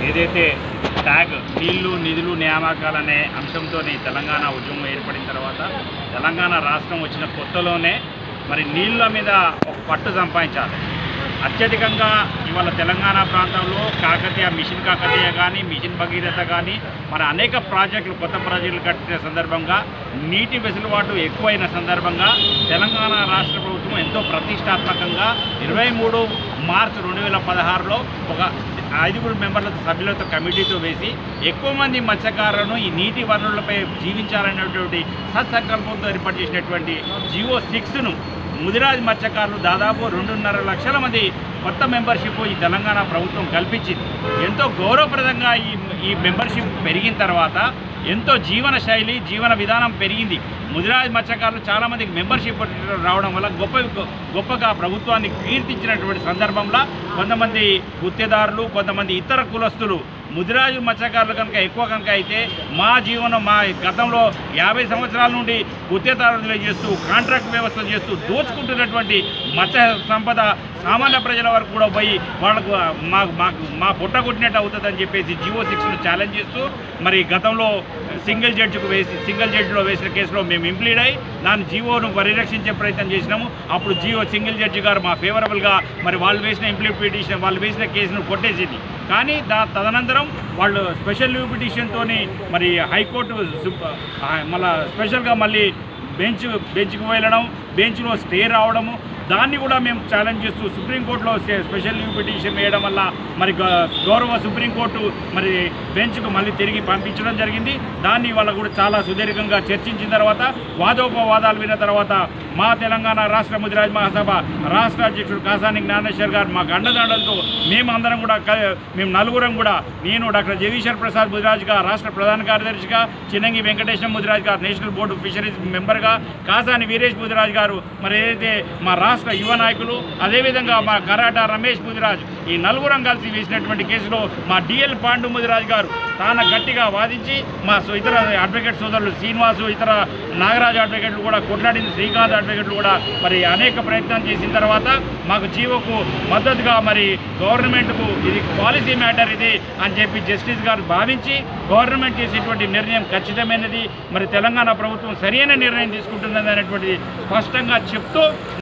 ఏదైతే ట్యాగ్ నీళ్లు నిధులు నియామకాలనే అంశంతో తెలంగాణ ఉద్యమం ఏర్పడిన తర్వాత తెలంగాణ రాష్ట్రం వచ్చిన కొత్తలోనే మరి నీళ్ళ మీద ఒక పట్టు సంపాదించాలి అత్యధికంగా ఇవాళ తెలంగాణ ప్రాంతంలో కాకతీయ మిషన్ కాకతీయ కానీ మిషన్ భగీరథ కానీ మన అనేక ప్రాజెక్టులు కొత్త ప్రాజెక్టులు కట్టిన సందర్భంగా నీటి వెసులుబాటు ఎక్కువైన సందర్భంగా తెలంగాణ రాష్ట్ర ప్రభుత్వం ఎంతో ప్రతిష్టాత్మకంగా ఇరవై మూడు మార్చి రెండు వేల పదహారులో ఒక ఐదుగురు మెంబర్ల సభ్యులతో కమిటీతో వేసి ఎక్కువ మంది మత్స్యకారులను ఈ నీటి వనరులపై జీవించాలనేటువంటి సత్సంకల్పంతో ఏర్పాటు చేసినటువంటి జియో సిక్స్ను ముదిరాజ్ మత్స్యకారులు దాదాపు రెండున్నర లక్షల మంది కొత్త మెంబర్షిప్ ఈ తెలంగాణ ప్రభుత్వం కల్పించింది ఎంతో గౌరవప్రదంగా ఈ ఈ మెంబర్షిప్ పెరిగిన తర్వాత ఎంతో జీవన శైలి జీవన విధానం పెరిగింది ముదిరాజ్ మత్స్యకారులు చాలామందికి మెంబర్షిప్ రావడం వల్ల గొప్ప గొప్పగా ప్రభుత్వాన్ని కీర్తించినటువంటి సందర్భంలో కొంతమంది గుత్తేదారులు కొంతమంది ఇతర కులస్తులు ముదిరాజు మత్స్యకారులు కనుక ఎక్కువ కనుక అయితే మా జీవనం మా గతంలో యాభై సంవత్సరాల నుండి గుత్తేదారులు చేస్తూ కాంట్రాక్ట్ వ్యవస్థ చేస్తూ దోచుకుంటున్నటువంటి మత్స్య సంపద సామాన్య ప్రజల వరకు కూడా పోయి వాళ్ళకు మా మాకు మా పుట్ట కొట్టినట్టు అవుతుందని చెప్పేసి జియో సిక్స్ను ఛాలెంజ్ చేస్తూ మరి గతంలో సింగిల్ జడ్జికి వేసి సింగిల్ జడ్జిలో వేసిన కేసులో మేము ఇంప్లీడ్ అయ్యి దాని జీవోను పరిరక్షించే ప్రయత్నం చేసినాము అప్పుడు జియో సింగిల్ జడ్జి గారు మా ఫేవరబుల్గా మరి వాళ్ళు వేసిన ఇంప్లీడ్ పిటిషన్ వాళ్ళు వేసిన కేసును కొట్టేసింది కానీ దా తదనంతరం వాళ్ళు స్పెషల్ లీవ్ పిటిషన్తో మరి హైకోర్టు సుప్- ఆ, మళ్ళా స్పెషల్గా మళ్ళీ బెంచ్ బెంచ్కి వెళ్ళడం బెంచ్లో స్టే రావడము దాన్ని కూడా మేము ఛాలెంజ్ చేస్తూ సుప్రీంకోర్టులో స్పె- స్పెషల్ లీవ్ పిటిషన్ వేయడం వల్ల మరి గ- గౌరవ సుప్రీంకోర్టు మరి బెంచ్కు మళ్ళీ తిరిగి పంపించడం జరిగింది దాన్ని వాళ్ళ కూడా చాలా సుదీర్ఘంగా చర్చించిన తర్వాత వాదోపవాదాలు విన్న తర్వాత మా తెలంగాణ రాష్ట్ర ముదిరాజ్ మహాసభ రాష్ట్ర అధ్యక్షుడు కాసాని జ్ఞానేశ్వర్ గారు మాకు అండదండలతో మేము అందరం కూడా క- మేము నలుగురం కూడా నేను డాక్టర్ జగదీశ్వర్ ప్రసాద్ ముదిరాజ్గా రాష్ట్ర ప్రధాన కార్యదర్శిగా చిన్నంగి వెంకటేశం ముదిరాజ్ గారు నేషనల్ బోర్డు ఆఫ్ ఫిషరీస్ మెంబర్గా కాసాని వీరేష్ ముదిరాజ్ గారు మరి ఏదైతే మా రాష్ట్ర యువ నాయకులు అదేవిధంగా మా కరాటా రమేష్ ముదిరాజ్ ఈ నలుగురం కలిసి వేసినటువంటి కేసులో మా డిఎల్ పాండు ముదిరాజ్ గారు తాను గట్టిగా వాదించి మా సో- ఇతర అడ్వకేట్ సోదరులు శ్రీనివాసు ఇతర నాగరాజు అడ్వకేట్లు కూడా కొట్లాడింది శ్రీకాంత్ అడ్వకేట్లు కూడా మరి అనేక ప్రయత్నం చేసిన తర్వాత మాకు జీవోకు మద్దతుగా మరి గవర్నమెంట్కు ఇది పాలసీ మ్యాటర్ ఇది అని చెప్పి జస్టిస్ గారు భావించి గవర్నమెంట్ చేసేటువంటి నిర్ణయం ఖచ్చితమైనది మరి తెలంగాణ ప్రభుత్వం సరైన నిర్ణయం తీసుకుంటున్నది అనేటువంటిది స్పష్టంగా చెప్తూ